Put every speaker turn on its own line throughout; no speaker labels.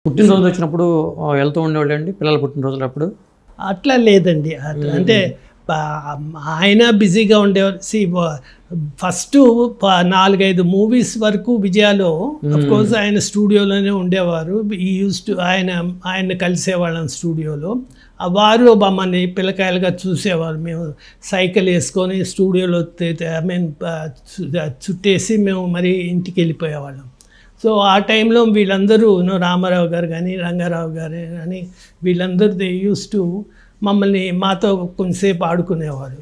పుట్టినరోజు వచ్చినప్పుడు ఆ, వెళ్తూ ఉండేవాళ్ళు అండి పిల్లల పుట్టినరోజులు అప్పుడు
అట్లా లేదండి అట్లా అంటే ఆ, ఆయన బిజీగా ఉండేవారు సి ఫస్ట్ నాలుగైదు మూవీస్ వరకు విజయాలో కోర్స్ ఆయన స్టూడియోలోనే ఉండేవారు ఈ యూస్ టు ఆయన ఆయన కలిసేవాళ్ళం స్టూడియోలో ఆ వారు మమ్మల్ని పిల్లకాయలుగా చూసేవారు మేము సైకిల్ వేసుకొని స్టూడియోలో ఐ మీన్ చుట్టేసి మేము మరి ఇంటికి వెళ్ళిపోయేవాళ్ళం సో ఆ టైంలో వీళ్ళందరూ you know, రామారావు గారు కానీ రంగారావు గారు కానీ వీళ్ళందరూ దే యూస్ టు మమ్మల్ని మాతో కొంతసేపు ఆడుకునేవారు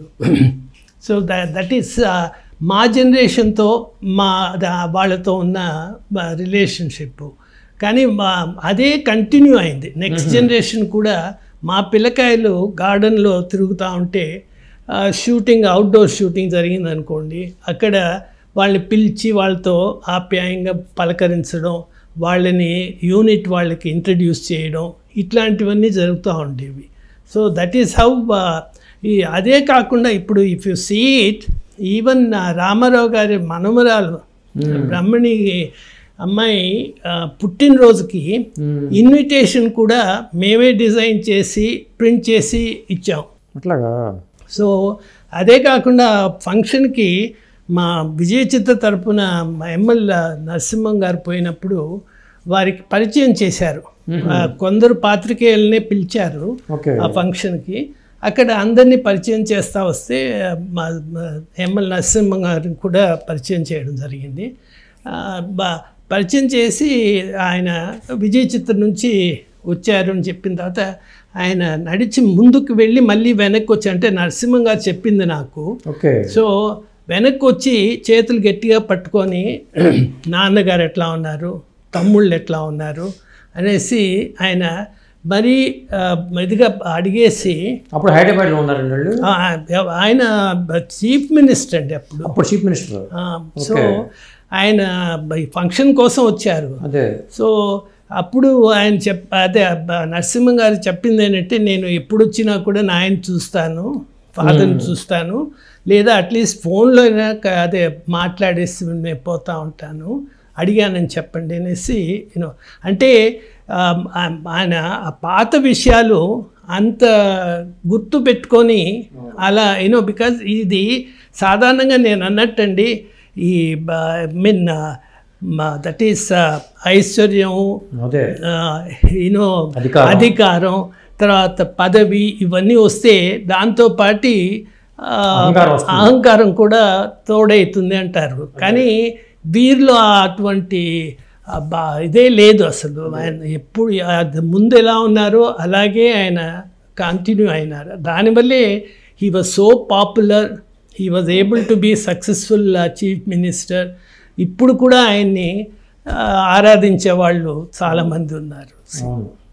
సో దట్ ఈస్ మా జనరేషన్తో మా దా- వాళ్ళతో ఉన్న రిలేషన్షిప్ కానీ మా అదే కంటిన్యూ అయింది నెక్స్ట్ జనరేషన్ కూడా మా పిల్లకాయలు గార్డెన్లో తిరుగుతూ ఉంటే ఆ, షూటింగ్ అవుట్డోర్ షూటింగ్ జరిగింది అనుకోండి అక్కడ వాళ్ళని పిలిచి వాళ్ళతో ఆప్యాయంగా పలకరించడం వాళ్ళని యూనిట్ వాళ్ళకి ఇంట్రడ్యూస్ చేయడం ఇట్లాంటివన్నీ జరుగుతూ ఉండేవి సో దట్ ఈస్ హౌ ఈ అదే కాకుండా ఇప్పుడు if you see it even Ramarao గారి మనమరాలు బ్రహ్మణి అమ్మాయి ఆ, పుట్టినరోజుకి ఇన్విటేషన్ కూడా మేమే డిజైన్ చేసి ప్రింట్ చేసి ఇచ్చాం
అట్లాగా
సో అదే కాకుండా ఫంక్షన్కి మా విజయ చిత్ర తరపున మా ఎమ్మెల్ నరసింహం గారు పోయినప్పుడు వారికి పరిచయం చేశారు ఆ, కొందరు పాత్రికేయులనే పిలిచారు
ఓకే
ఆ ఫంక్షన్కి అక్కడ అందరినీ పరిచయం చేస్తూ వస్తే మా మా ఎమ్మెల్ నరసింహం గారిని కూడా పరిచయం చేయడం జరిగింది ఆ, బా- పరిచయం చేసి ఆయన విజయ్ చిత్ర నుంచి వచ్చారు అని చెప్పిన తర్వాత ఆయన నడిచి ముందుకు వెళ్ళి మళ్ళీ వెనక్కి వచ్చి అంటే నరసింహం గారు చెప్పింది నాకు
ఓకే
సో వెనక్కి వచ్చి చేతులు గట్టిగా పట్టుకొని నాన్నగారు ఎట్లా ఉన్నారు తమ్ముళ్ళు ఎట్లా ఉన్నారు అనేసి ఆయన మరీ ఆ, ఇదిగా అడిగేసి
అప్పుడు హైదరాబాద్లో ఉన్నారండి వాళ్ళు
ఆ, ఆయన చీఫ్ మినిస్టర్ అండి అప్పుడు
అప్పుడు చీఫ్ మినిస్టర్
ఆ, సో ఆయన ఈ ఫంక్షన్ కోసం వచ్చారు
అదే
సో అప్పుడు ఆయన చెప్ అదే బ- నరసింహం గారు చెప్పింది ఏంటంటే నేను ఎప్పుడు వచ్చినా కూడా నాయన చూస్తాను ఫాదర్ని చూస్తాను లేదా అట్లీస్ట్ ఫోన్లో అయినా క- అదే మాట్లాడేసి నేను పోతూ ఉంటాను అడిగానని చెప్పండి అనేసి యూనో అంటే ఆ, ఆ- ఆయన ఆ పాత విషయాలు అంత గుర్తు పెట్టుకొని అలా యూనో బికాజ్ ఇది సాధారణంగా నేను అన్నట్టండి ఈ మీన్ దట్ ఈస్ ఐశ్వర్యం
అదే
యూనో
అధికారం.
అధికారం తర్వాత పదవి ఇవన్నీ వస్తే దాంతో పాటి ఆ,
అహంకారం వస్తుంది.
అహంకారం కూడా తోడవుతుంది అంటారు కానీ వీరిలో అటువంటి ఆ, బా ఇదే లేదు అసలు ఆయన ఎప్పుడు అది ముందు ఎలా ఉన్నారో అలాగే ఆయన కంటిన్యూ అయినారు దానివల్లే he was so popular he was able to be successful chief minister ఇప్పుడు కూడా ఆయన్ని ఆ, ఆరాధించే వాళ్ళు చాలామంది ఉన్నారు
అవును